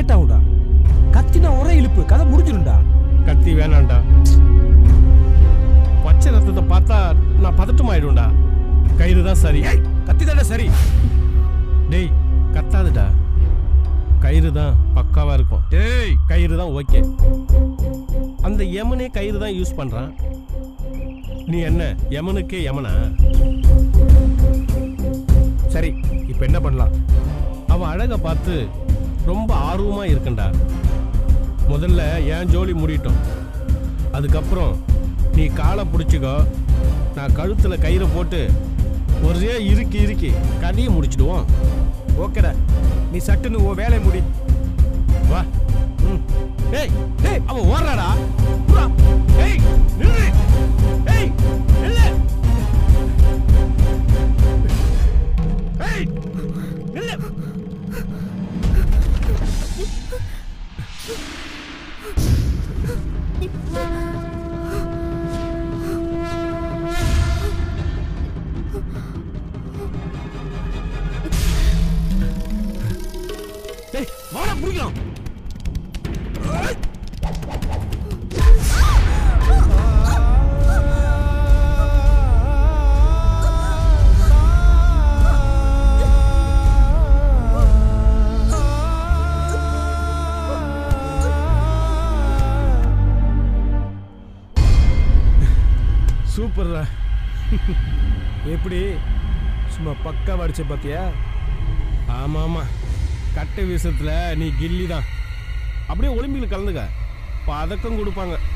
Late ஆகும்டா கத்தினா ஒரே இழுப்பு கதை முடிஞ்சிடும்டா கத்தி வேணாம்டா பச்சை ரத்தத்தை பார்த்தா நான் பதட்டமாயிடும்டா கயிறு தான் சரி கத்தி தானே சரி டேய் கத்தாதுடா கயிறு தான் பக்காவா இருக்கும் டேய் கயிறு தான் ஓகே அந்த யமனே கயிறு தான் யூஸ் பண்றான் நீ என்ன யமனுக்கே யமனா சரி இப்போ என்ன பண்ணலாம் அவன் அழகை பார்த்து ரொம்ப ஆர்வமா இருக்கண்டா முதல்ல என் ஜோலி முடியட்டும் அதுக்கப்புறம் நீ காலை பிடிச்சிக்கோ நான் கழுத்துல கயிறை போட்டு ஒரே இறுக்கி இறுக்கி கதையை முடிச்சிடுவோம் ஓகேடா நீ சட்டுன்னு உன் வேலையை முடி வா ம். ஏய் ஏய் அவன் ஓடுறாடா புறா. ஏய் நில்லு ஏய் நில்லு ஏய் நில்லு ஏய் வாடா பிடிக்கலாம் சூப்பர்ரா எப்படி சும்மா பக்கா அடிச்ச பாத்தியா ஆமா ஆமா கட்டை வீசத்துல நீ கில்லி தான் அப்படியே ஒலிம்பிக்ல கலந்துக்க பதக்கம் கொடுப்பாங்க